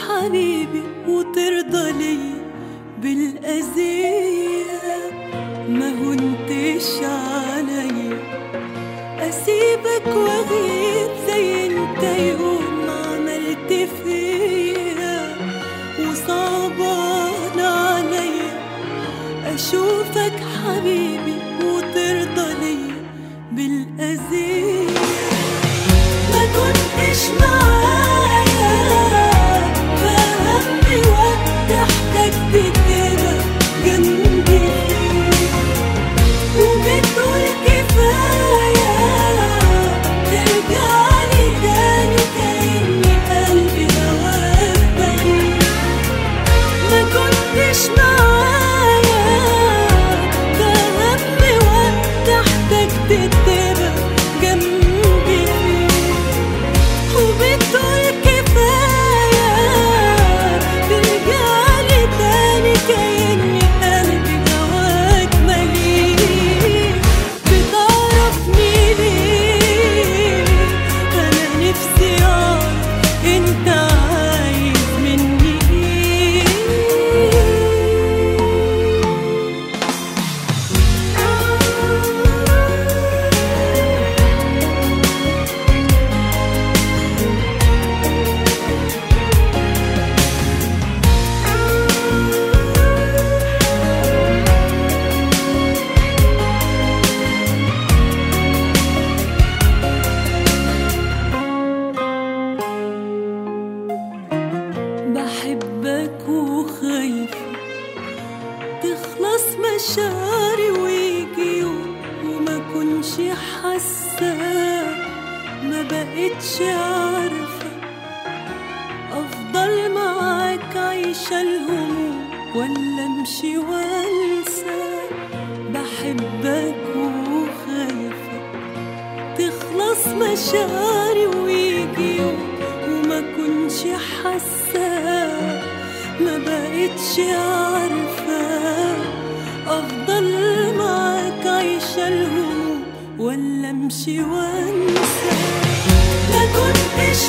حبيبي وترضى لي بالأذية ما هنتش عليا أسيبك وأغيب زي انت يوم ما عملت فيا وصعبان عليا أشوفك حبيبي وترضى لي بالأذية ما كنتش معايا فهمني وقت احتجت كده جنبي وبتقول كفاية ترجعلي تاني كأني قلبي هواك بريء ما كنتش معايا فهمني وقت احتجت تبقى جنبي وبتقول كفاية ترجعلي تاني كأني قلبي هواك مليء بتعرفني ليه أنا نفسي أعرف أنت عايز مني إيه بحبك وخايفة تخلص مشاعري ويجي يوم وما كنش حاسة ما بقتش عارفة أفضل معاك عايشة الهموم ولا أمشي وأنسى بحبك وخايفة تخلص مشاعري ويجي يوم وما كنش حاسة ما بقتش عارفة أفضل معاك عايشة الهموم ولا أمشي وأنسى ما كنتش